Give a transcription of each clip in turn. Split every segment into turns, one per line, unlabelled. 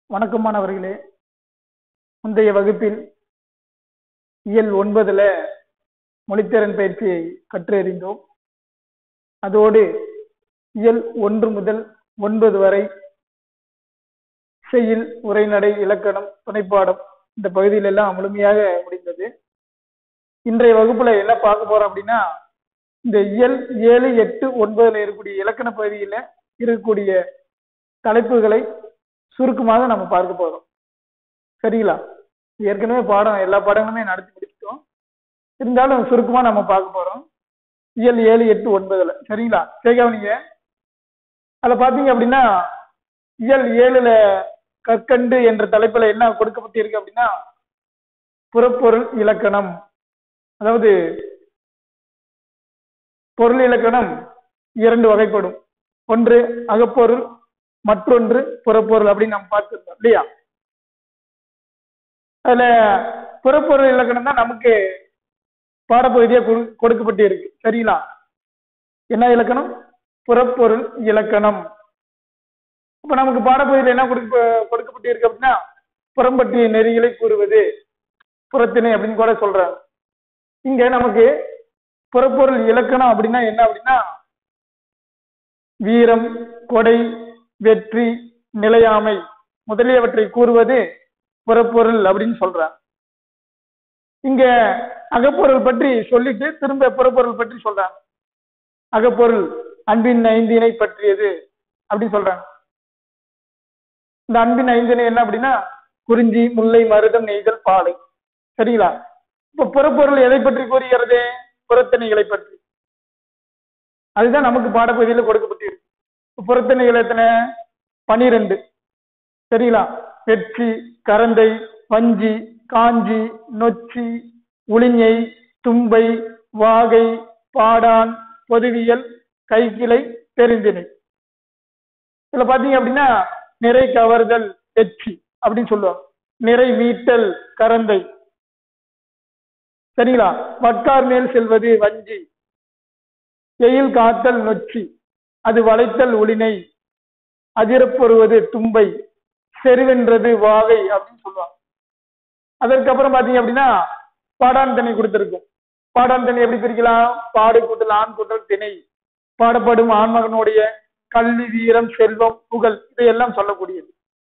வணக்கம் மாணவர்களே முந்தைய வகுப்பில் இயல் ஒன்பதுல மொழித்திறன் பயிற்சியை கற்றறிந்தோம் அதோடு இயல் ஒன்று முதல் ஒன்பது வரை செய்யுள் உரைநடை இலக்கணம் துணைப்பாடம் இந்த பகுதியில எல்லாம் முழுமையாக முடிந்தது இன்றைய வகுப்புல என்ன பார்க்க போறோம் அப்படின்னா இந்த இயல் ஏழு எட்டு ஒன்பதுல இருக்கக்கூடிய இலக்கண பகுதியில இருக்கக்கூடிய தலைப்புகளை சுருக்கமாக நம்ம பார்க்க போறோம் சரிங்களா ஏற்கனவே பாடம் எல்லா பாடங்களுமே நடத்தி முடிச்சிட்டோம் இருந்தாலும் சுருக்கமா நம்ம பார்க்க போறோம் இயல் ஏழு எட்டு ஒன்பதுல சரிங்களா கேட்கவனீங்க அதுல பாத்தீங்க அப்படின்னா இயல் ஏழுல கற்கண்டு என்ற தலைப்புல என்ன கொடுக்கப்பட்டிருக்கு அப்படின்னா புறப்பொருள் இலக்கணம் அதாவது பொருள் இலக்கணம் இரண்டு வகைப்படும் ஒன்று அகப்பொருள் மற்றொன்று புறப்பொருள் அப்படின்னு நம்ம பார்த்துருந்தோம் இல்லையா அதுல புறப்பொருள் இலக்கணம் தான் நமக்கு பாடப்பகுதியா கொடு- கொடுக்கப்பட்டு இருக்கு சரிங்களா என்ன இலக்கணம் புறப்பொருள் இலக்கணம் இப்ப நமக்கு பாடப்பகுதியில் என்ன கொடுக்க கொடுக்கப்பட்டு இருக்கு அப்படின்னா புறம்பற்றிய நெறிகளை கூறுவது புறத்திணை அப்படின்னு கூட சொல்றாங்க இங்க நமக்கு புறப்பொருள் இலக்கணம் அப்படின்னா என்ன அப்படின்னா வீரம் கொடை வெற்றி நிலையாமை முதலியவற்றை கூறுவது புறப்பொருள் அப்படின்னு சொல்றாங்க இங்க அகப்பொருள் பற்றி சொல்லிட்டு திரும்ப புறப்பொருள் பற்றி சொல்றாங்க அகப்பொருள் அன்பின் ஐந்தினை பற்றியது அப்படின்னு சொல்றாங்க இந்த அன்பின் ஐந்தினை என்ன அப்படின்னா குறிஞ்சி முல்லை மருதம் நெய்தல் பாலை சரிங்களா இப்ப புறப்பொருள் எதை பற்றி கூறுகிறது புறத்தணிகளை பற்றி அதுதான் நமக்கு பாடப்பகுதியில் கொடுக்கப்பட்டிருக்கு இப்ப புறத்தணிகள் எத்தனை பனிரெண்டு சரிங்களா வெற்றி கரந்தை வஞ்சி காஞ்சி நொச்சி உளிஞை தும்பை வாகை பாடான் பொதுவியல் கைக்கிளை தெரிந்தினை இதுல பாத்தீங்க அப்படின்னா நிறை கவர்தல் வெற்றி அப்படின்னு சொல்லுவாங்க நிறை மீட்டல் கரந்தை சரிங்களா வட்கார் மேல் செல்வது வஞ்சி எயில் காத்தல் நொச்சி அது வளைத்தல் ஒளினை அதிரப்பொருவது தும்பை செருவென்றது வாகை அப்படின்னு சொல்லுவாங்க அதற்கப்புறம் பாத்தீங்க அப்படின்னா பாடான் திணை கொடுத்திருக்கும் பாடான் திணை எப்படி பிரிக்கலாம் பாடு கூட்டல் ஆண் கூட்டல் திணை பாடப்படும் ஆண்மகனுடைய கல்வி வீரம் செல்வம் புகழ் இதையெல்லாம் சொல்லக்கூடியது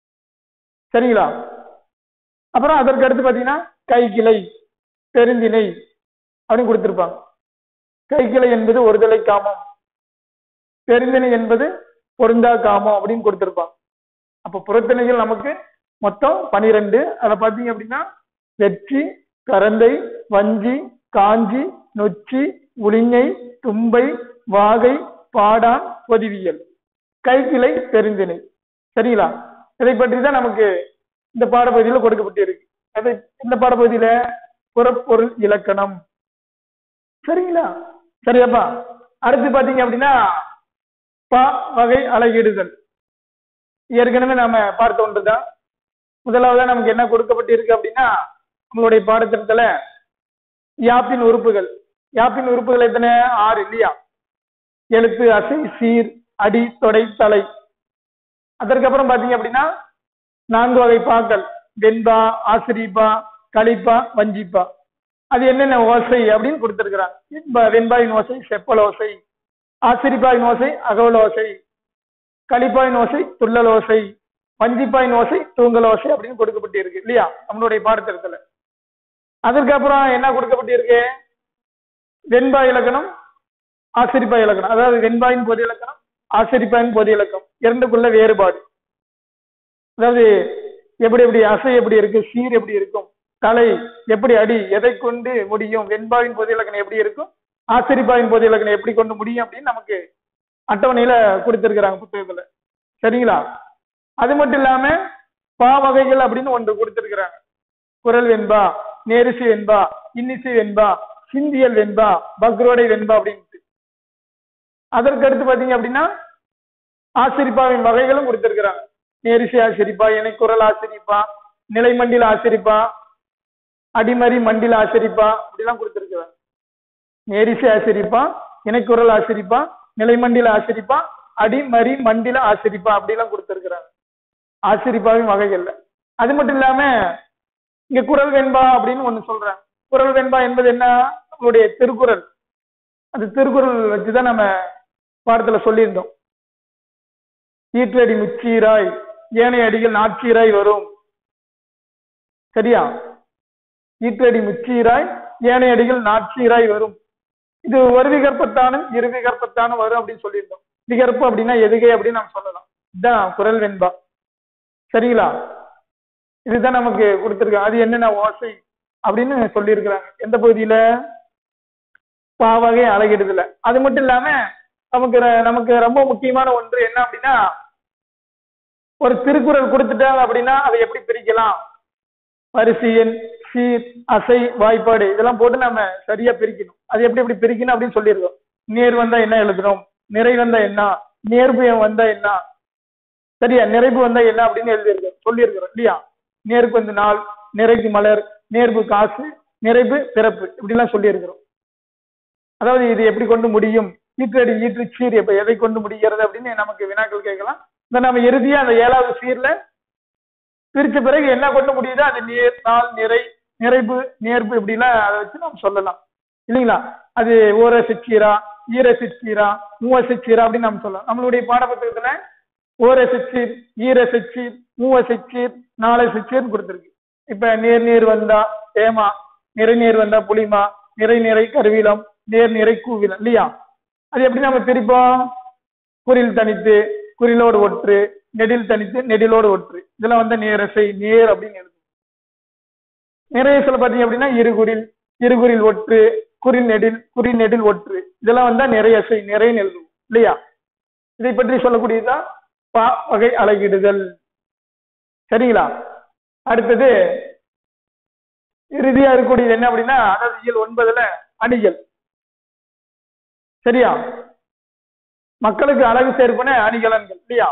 சரிங்களா அப்புறம் அதற்கு அடுத்து பாத்தீங்கன்னா கைக்கிளை பெருந்திணை அப்படின்னு கொடுத்திருப்பாங்க கைக்கிளை என்பது ஒருதலை காமம் பெருந்திணை என்பது பொருந்தா காமம் அப்படின்னு கொடுத்திருப்பாங்க அப்ப புறத்திணைகள் நமக்கு மொத்தம் பனிரெண்டு அதுல பாத்தீங்க அப்படின்னா வெற்றி கரந்தை வஞ்சி காஞ்சி நொச்சி உளிஞை தும்பை வாகை பாடான் பொதிவியல் கைக்கிளை பெருந்திணை சரிங்களா இதை பற்றி தான் நமக்கு இந்த பாடப்பகுதியில் கொடுக்கப்பட்டு இருக்கு அது இந்த பாடப்பகுதியில புறப்பொருள் இலக்கணம் சரிங்களா சரியாப்பா அடுத்து பாத்தீங்க அப்படின்னா பா வகை அழகிடுதல் ஏற்கனவே நாம பார்த்த ஒன்றுதான் முதலாவதா நமக்கு என்ன கொடுக்கப்பட்டு இருக்கு அப்படின்னா உங்களுடைய பாடத்திட்டத்துல யாப்பின் உறுப்புகள் யாப்பின் உறுப்புகள் எத்தனை ஆறு இல்லையா எழுத்து அசை சீர் அடி தொடை தலை அதற்கப்புறம் பாத்தீங்க அப்படின்னா நான்கு வகை பாக்கள் வெண்பா ஆசிரிப்பா களிப்பா வஞ்சிப்பா அது என்னென்ன ஓசை அப்படின்னு கொடுத்திருக்கிறாங்க வெண்பா வெண்பாயின் ஓசை செப்பல் ஓசை ஆசிரிப்பாயின் ஓசை அகவல் ஓசை களிப்பாயின் ஓசை துள்ளல் ஓசை வஞ்சிப்பாயின் ஓசை தூங்கல் ஓசை அப்படின்னு கொடுக்கப்பட்டு இருக்கு இல்லையா நம்மளுடைய பாடத்திட்டத்துல அதற்கப்புறம் என்ன கொடுக்கப்பட்டு இருக்கு வெண்பா இலக்கணம் ஆசிரிப்பா இலக்கணம் அதாவது வெண்பாயின் பொது இலக்கணம் ஆசிரிப்பாயின் பொது இலக்கம் இரண்டுக்குள்ள வேறுபாடு அதாவது எப்படி எப்படி அசை எப்படி இருக்கு சீர் எப்படி இருக்கும் தலை எப்படி அடி எதை கொண்டு முடியும் வெண்பாவின் பொது இலக்கணம் எப்படி இருக்கும் ஆசிரிப்பாவின் பொது இலக்கணம் எப்படி கொண்டு முடியும் அப்படின்னு நமக்கு அட்டவணையில கொடுத்திருக்கிறாங்க புத்தகத்துல சரிங்களா அது மட்டும் இல்லாம பா வகைகள் அப்படின்னு ஒன்று கொடுத்திருக்கிறாங்க குரல் வெண்பா நேரிசை வெண்பா இன்னிசை வெண்பா சிந்தியல் வெண்பா பக்ரோடை வெண்பா அப்படின்ட்டு அதற்கு அடுத்து பாத்தீங்க அப்படின்னா ஆசிரிப்பாவின் வகைகளும் கொடுத்திருக்கிறாங்க நேரிசை ஆசிரிப்பா இணைக்குரல் ஆசிரிப்பா நிலைமண்டில ஆசிரிப்பா அடிமறி மண்டில ஆசிரிப்பா அப்படிலாம் கொடுத்திருக்கிறாங்க நேரிசை ஆசிரிப்பா இணைக்குரல் ஆசிரிப்பா நிலைமண்டில ஆசிரிப்பா அடிமறி மண்டில ஆசிரிப்பா அப்படிலாம் கொடுத்திருக்கிறாங்க ஆசிரிப்பாவின் வகைகள்ல அது மட்டும் இல்லாம இங்க குரல் வெண்பா அப்படின்னு ஒண்ணு சொல்றாங்க குரல் வெண்பா என்பது என்ன நம்மளுடைய திருக்குறள் அந்த திருக்குறள் வச்சுதான் நம்ம பாடத்துல சொல்லியிருந்தோம் ஈற்றடி முச்சீராய் ஏனைய அடிகள் நாட்சீராய் வரும் சரியா ஈற்றடி முச்சீராய் ஏனைய அடிகள் நாட்சீராய் வரும் இது ஒரு விகற்பத்தானும் இரு விகற்பத்தானும் வரும் அப்படின்னு சொல்லியிருந்தோம் விகற்பம் அப்படின்னா எதுகை அப்படின்னு நம்ம சொல்லலாம் இதுதான் குரல் வெண்பா சரிங்களா இதுதான் நமக்கு கொடுத்துருக்காங்க அது என்னென்ன ஓசை அப்படின்னு சொல்லியிருக்கிறாங்க எந்த பகுதியில பாவகை அழகிடுதுல அது மட்டும் இல்லாம நமக்கு ர- நமக்கு ரொம்ப முக்கியமான ஒன்று என்ன அப்படின்னா ஒரு திருக்குறள் கொடுத்துட்டாங்க அப்படின்னா அதை எப்படி பிரிக்கலாம் வரிசை எண் சீர் அசை வாய்ப்பாடு இதெல்லாம் போட்டு நம்ம சரியா பிரிக்கணும் அது எப்படி எப்படி பிரிக்கணும் அப்படின்னு சொல்லியிருக்கோம் நேர் வந்தா என்ன எழுதணும் நிறை வந்தா என்ன நேர்பு வந்தா என்ன சரியா நிறைவு வந்தா என்ன அப்படின்னு எழுதியிருக்கோம் சொல்லியிருக்கிறோம் இல்லையா நேருக்கு வந்து நாள் நிறைக்கு மலர் நேர்பு காசு நிறைவு பிறப்பு இப்படிலாம் சொல்லியிருக்கிறோம் அதாவது இது எப்படி கொண்டு முடியும் ஈற்றடி ஈற்று சீர் எப்ப எதை கொண்டு முடிகிறது அப்படின்னு நமக்கு வினாக்கள் கேட்கலாம் இந்த நம்ம இறுதியா அந்த ஏழாவது சீர்ல பிரிச்ச பிறகு என்ன கொண்டு முடியுதோ அது நேர் நாள் நிறை நிறைவு நேர்வு இப்படிலாம் அதை வச்சு நம்ம சொல்லலாம் இல்லைங்களா அது ஓர சிச்சீரா ஈர சிச்சீரா மூவ சிச்சீரா அப்படின்னு நம்ம சொல்லலாம் நம்மளுடைய பாடப்புத்தகத்துல ஓர சிச்சீர் ஈர சிச்சீர் மூவ சிச்சீர் நாளை சிச்சீர்னு கொடுத்துருக்கு இப்ப நேர் நீர் வந்தா ஏமா நிறை நேர் வந்தா புளிமா நிறை நிறை கருவிலம் நேர் நிறை கூவிலம் இல்லையா அது எப்படி நம்ம பிரிப்போம் குறில் தனித்து குறிலோடு ஒற்று நெடில் தனித்து நெடிலோடு ஒற்று இதெல்லாம் வந்து நேரசை நேர் அப்படின்னு எழுதும் நிறைய சொல்ல பார்த்தீங்க அப்படின்னா இருகுறில் இருகுறில் ஒற்று குறில் நெடில் குறில் நெடில் ஒற்று இதெல்லாம் வந்தா நிறையசை நிறைன்னு எழுதுவோம் இல்லையா இதை பற்றி சொல்லக்கூடியதுதான் பா வகை அழகிடுதல் சரிங்களா அடுத்தது இறுதியா இருக்கக்கூடியது என்ன அப்படின்னா அதாவது இயல் ஒன்பதுல அணிகள் சரியா மக்களுக்கு அழகு சேர்ப்பன அணிகலன்கள் இல்லையா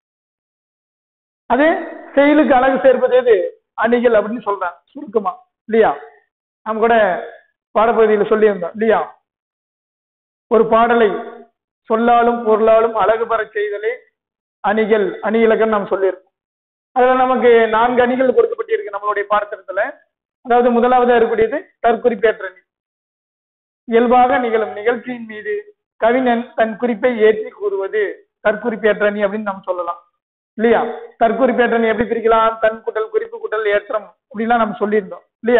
அது செயலுக்கு அழகு சேர்ப்பது எது அணிகள் அப்படின்னு சொல்றாங்க சுருக்கமா இல்லையா நம்ம கூட பாடப்பகுதியில் சொல்லியிருந்தோம் இல்லையா ஒரு பாடலை சொல்லாலும் பொருளாலும் அழகு பெறச் செய்தலே அணிகள் அணி இலக்கணம் நாம் சொல்லியிருக்கோம் அதுல நமக்கு நான்கு அணிகள் கொடுக்கப்பட்டிருக்கு நம்மளுடைய பாடத்திட்டத்துல அதாவது முதலாவது இருக்கக்கூடியது தற்குறிப்பேற்றணி இயல்பாக நிகழும் நிகழ்ச்சியின் மீது கவிஞன் தன் குறிப்பை ஏற்றி கூறுவது தற்குறிப்பேற்றணி அப்படின்னு நம்ம சொல்லலாம் இல்லையா தற்குறிப்பேற்றணி எப்படி பிரிக்கலாம் தன் குட்டல் குறிப்பு குட்டல் ஏற்றம் அப்படிலாம் நம்ம சொல்லியிருந்தோம் இல்லையா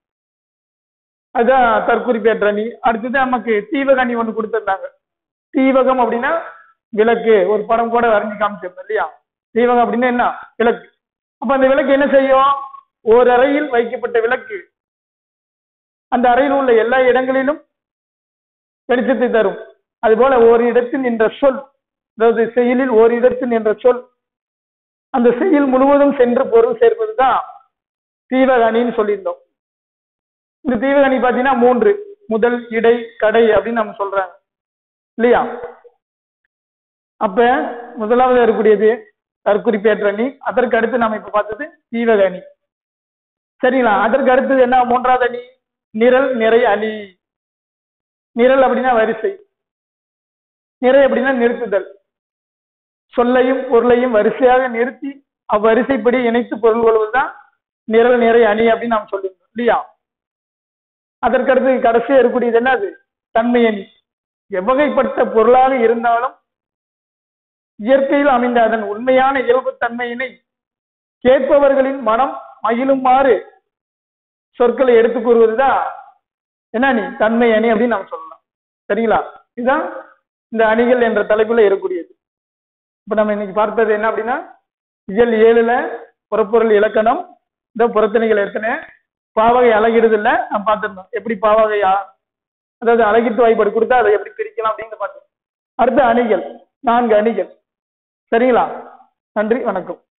அதுதான் தற்குறிப்பேற்றணி அடுத்தது நமக்கு தீவகணி ஒண்ணு கொடுத்திருந்தாங்க தீவகம் அப்படின்னா விளக்கு ஒரு படம் கூட வரைஞ்சு காமிச்சிருந்தோம் இல்லையா தீவகம் அப்படின்னா என்ன விளக்கு அப்ப அந்த விளக்கு என்ன செய்யும் ஒரு அறையில் வைக்கப்பட்ட விளக்கு அந்த அறையில் உள்ள எல்லா இடங்களிலும் வெளிச்சத்தை தரும் அதுபோல ஒரு இடத்தில் நின்ற சொல் அதாவது செயலில் ஒரு இடத்தில் நின்ற சொல் அந்த செயல் முழுவதும் சென்று பொருள் சேர்ப்பதுதான் தீவகணின்னு சொல்லியிருந்தோம் இந்த தீவகணி பாத்தீங்கன்னா மூன்று முதல் இடை கடை அப்படின்னு நம்ம சொல்றாங்க இல்லையா அப்ப முதலாவது இருக்கக்கூடியது தற்குறிப்பேற்றணி அதற்கு அடுத்து நம்ம இப்ப பார்த்தது தீவகணி சரிங்களா அதற்கு அடுத்தது என்ன மூன்றாவது அணி நிரல் நிறை அணி நிரல் அப்படின்னா வரிசை நிறை அப்படின்னா நிறுத்துதல் சொல்லையும் பொருளையும் வரிசையாக நிறுத்தி அவ்வரிசைப்படி இணைத்து பொருள் கொள்வதுதான் நிரல் நிறை அணி அப்படின்னு நாம் சொல்லியிருந்தோம் இல்லையா அதற்கடுத்து கடைசியா இருக்கக்கூடியது என்னது தன்மை அணி எவ்வகைப்பட்ட பொருளாக இருந்தாலும் இயற்கையில் அமைந்த அதன் உண்மையான இயல்பு தன்மையினை கேட்பவர்களின் மனம் மகிழுமாறு சொற்களை எடுத்து கூறுவதுதான் என்ன அணி தன்மை அணி அப்படின்னு நம்ம சொல்லலாம் சரிங்களா இதுதான் இந்த அணிகள் என்ற தலைப்புல இருக்கக்கூடியது இப்ப நம்ம இன்னைக்கு பார்த்தது என்ன அப்படின்னா இயல் ஏழுல புறப்பொருள் இலக்கணம் இந்த புறத்தணிகள் எத்தனை பாவகை அழகிடுதல்ல நம்ம பார்த்திருந்தோம் எப்படி பாவகையா அதாவது அழகிட்டு வாய்ப்பாடு கொடுத்தா அதை எப்படி பிரிக்கலாம் அப்படின்னு பார்த்தோம் அடுத்த அணிகள் நான்கு அணிகள் சரிங்களா நன்றி வணக்கம்